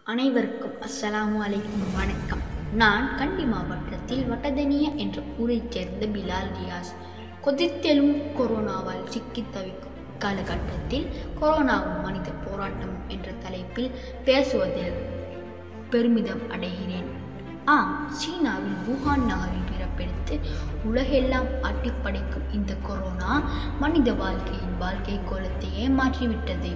அனைவருக்கும் அஸ்ஸலாமு அலைக்கும் வணக்கம் நான் கண்டி மாவட்டத்தில் வட்டதனிய என்ற ஊரைச் சேர்ந்த பிலால் ரியாஸ் கொதித்தெழும் கொரோனாவால் சிக்கித் தவிக்கும் காலகட்டத்தில் கொரோனாவும் மனித போராட்டம் என்ற தலைப்பில் பேசுவதில் பெருமிதம் அடைகிறேன் ஆம் சீனாவில் wuhan நகரில் பிறப்பெடுத்து உலகெல்லாம் ஆட்டிப்படைக்கும் இந்த கொரோனா மனித வாழ்க்கையின் வாழ்க்கை கோலத்தையே மாற்றிவிட்டது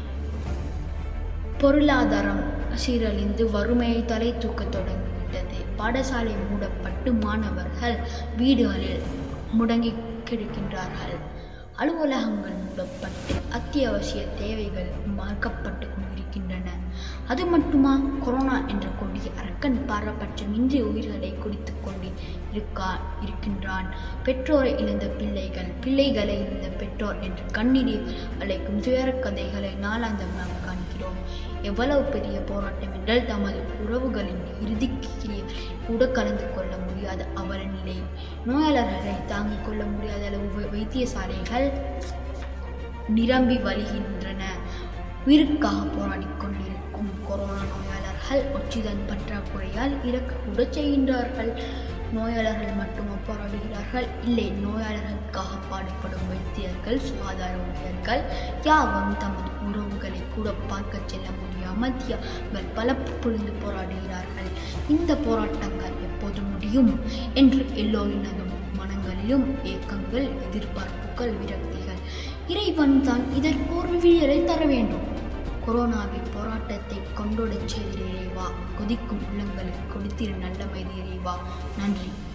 பொருளாதாரம் சீரழிந்து வறுமையை தலை தூக்கத் தொடங்கிவிட்டது பாடசாலை மூடப்பட்டு மாணவர்கள் வீடுகளில் முடங்கி கிடக்கின்றார்கள் அலுவலகங்கள் மூடப்பட்டு அத்தியாவசிய தேவைகள் மறுக்கப்பட்டு கொண்டிருக்கின்றன அது மட்டுமா கொரோனா என்ற கொடிய அரக்கன் பாரபட்சமின்றி உயிர்களை குடித்துக் கொண்டு இருக்கா இருக்கின்றான் பெற்றோரை இழந்த பிள்ளைகள் பிள்ளைகளை இழந்த பெற்றோர் என்று கண்ணீரில் அழைக்கும் துயரக் கதைகளை நாளாந்தம் நாம் காண்கிறோம் எவ்வளவு பெரிய போராட்டம் என்றால் தமது உறவுகளின் இறுதிக்கு கூட கலந்து கொள்ள முடியாத அவல நிலை நோயாளர்களை தாங்கிக் கொள்ள முடியாத அளவு வை- வைத்தியசாலைகள் நிரம்பி வழிகின்றன உயிருக்காக போராடிக் கொண்டிருக்கும் கொரோனா நோயாளர்கள் ஒட்சிதன் பற்றாக்குறையால் இறக்க கூட செய்கின்றார்கள் நோயாளர்கள் மட்டுமா போராடுகிறார்கள் இல்லை நோயாளர்களுக்காக பாடுபடும் வைத்தியர்கள் சுகாதார ஊழியர்கள் யாவும் தமது உறவுகளை கூட பார்க்க செல்ல முடியாமல் தியாகங்கள் பல புரிந்து போராடுகிறார்கள் இந்த போராட்டங்கள் எப்போது முடியும் என்று எல்லோரினதும் மனங்களிலும் ஏக்கங்கள் எதிர்பார்ப்புகள் விரக்திகள் இறைவன் தான் இதற்கு ஒரு விடியலை தர வேண்டும் கொரோனாவின் போராட்டத்தை கொண்டோடச் செய்திரு இறைவா கொதிக்கும் உள்ளங்களுக்கு கொடுத்திரு நல்ல மைதி இறைவா நன்றி